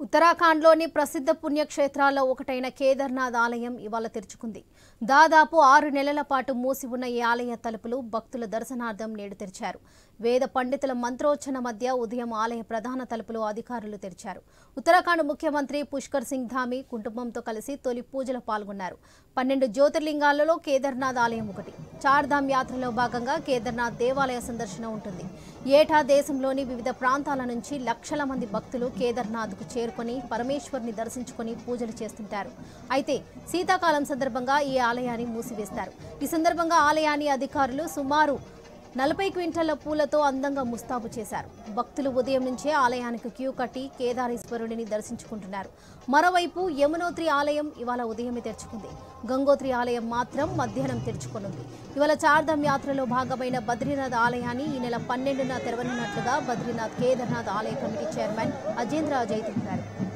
ఉత్తరాఖండ్లోని ప్రసిద్ధ పుణ్యక్షేత్రాల్లో ఒకటైన కేదార్నాథ్ ఆలయం ఇవాళ తెరుచుకుంది దాదాపు ఆరు నెలల పాటు మూసి ఉన్న ఈ ఆలయ తలుపులు భక్తుల దర్శనార్థం నేడు తెరిచారు వేద పండితుల మంత్రోచ్చన మధ్య ఉదయం ఆలయ ప్రధాన తలుపులు అధికారులు తెరిచారు ఉత్తరాఖండ్ ముఖ్యమంత్రి పుష్కర్ సింగ్ ధామి కుటుంబంతో కలిసి తొలి పూజలో పాల్గొన్నారు పన్నెండు జ్యోతిర్లింగాలలో కేదార్నాథ్ ఆలయం ఒకటి చార్ధామ్ యాత్రలో భాగంగా కేదార్నాథ్ దేవాలయ సందర్శన ఉంటుంది ఏటా దేశంలోని వివిధ ప్రాంతాల నుంచి లక్షల మంది భక్తులు కేదార్నాథ్కు చేరుకొని పరమేశ్వర్ని దర్శించుకొని పూజలు చేస్తుంటారు అయితే శీతాకాలం సందర్భంగా ఈ ఆలయాన్ని మూసివేస్తారు ఈ సందర్భంగా ఆలయాన్ని అధికారులు సుమారు నలభై క్వింటాల పూలతో అందంగా ముస్తాబు చేశారు భక్తులు ఉదయం నుంచే ఆలయానికి క్యూ కట్టి కేదారేశ్వరుడిని దర్శించుకుంటున్నారు మరోవైపు యమునోత్రి ఆలయం ఇవాళ ఉదయమే తెరుచుకుంది గంగోత్రి ఆలయం మాత్రం మధ్యాహ్నం తెరుచుకునుంది ఇవాళ చార్ధామ్ యాత్రలో భాగమైన బద్రీనాథ్ ఆలయాన్ని ఈ నెల పన్నెండున తెరవనున్నట్లుగా బద్రీనాథ్ కేదార్నాథ్ ఆలయ కమిటీ చైర్మన్ అజేంద్ర అజయ్ తెలిపారు